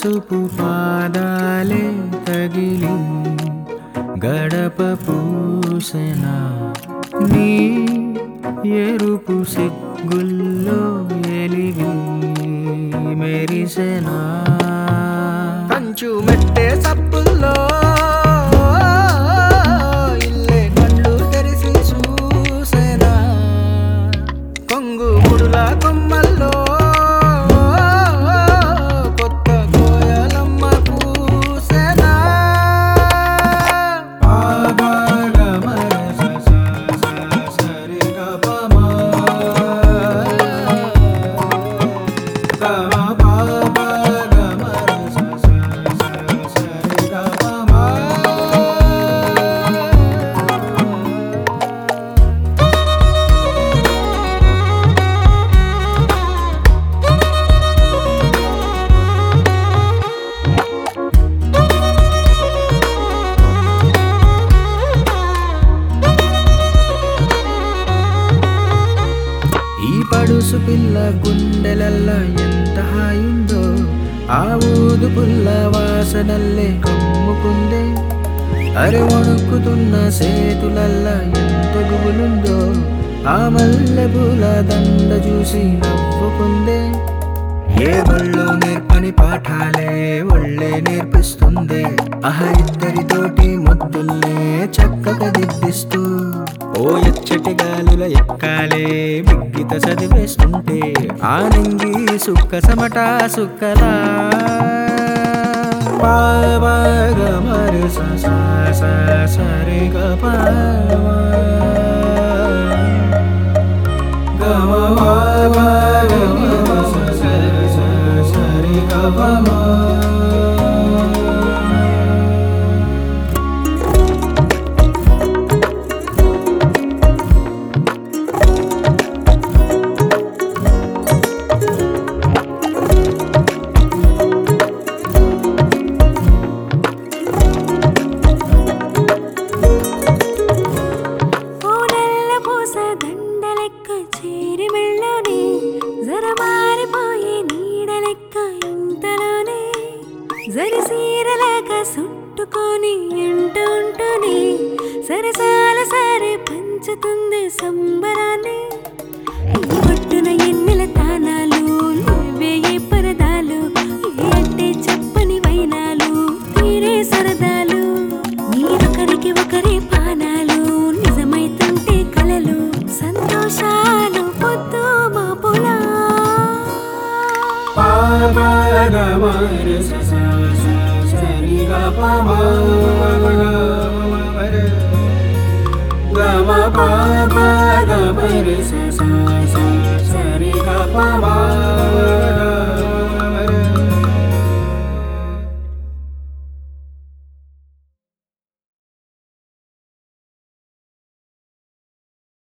పసుపు పాదాలే తగిలి గడప పూసెనా నీ ఎరుపు సిగ్గుల్లో ఎలిగి మెరిసెనా కంచు మెట్టే సప్పుల్లో ఇల్లే కళ్ళు తెరిసి చూసేనా కొంగు ముడుల కొమ్మల్లో కొత్త కోయలమ్మ కూసేనా ఈ పడుసు పిల్ల గుండెలల్ల ఎంత హాయుందో ఆ ఊదు పుల్ల వాసనల్లే కమ్ముకుందే అరే వణుకుతున్న సేతులల్ల ఎంత గుబులుందో ఆ మల్లె పూల దండ చూసి నవ్వుకుందే ఏ బళ్ళో నేర్పని పాఠాలే ఒళ్ళే నేర్పిస్తుంది అహ ఇద్దరితోటి ముద్దుల్నే చక్కగా దిద్దిస్తూ ఓ ఎచ్చటి గాలుల ఎక్కాలే బిగ్గిత చదివేస్తుంటే ఆనంగి సుక్క సమట సుక్కలా పావగ మరి స స స సరి గ పావా పూనల్ల పూస దండలెక్క చేరి మెళ్ళోనే జరమారిపోయే నీడలెక్క ఇంతలోనే జరిసీరలాగా సుట్టుకొని ఇంటూ ఉంటూనే సరసాల సారే పంచుతుంది సంబరాన్ని ఈ పట్టున ఎన్నెల తానాలు నువ్వే ఏ పరదాలు ఏ అంటే చెప్పని వైనాలు తీరే సరదాలు మీరొకరికి ఒకరే పానాలు నిజమైతుంటే కలలు సంతోషాలు పొద్దు మాపులా సరి గ ప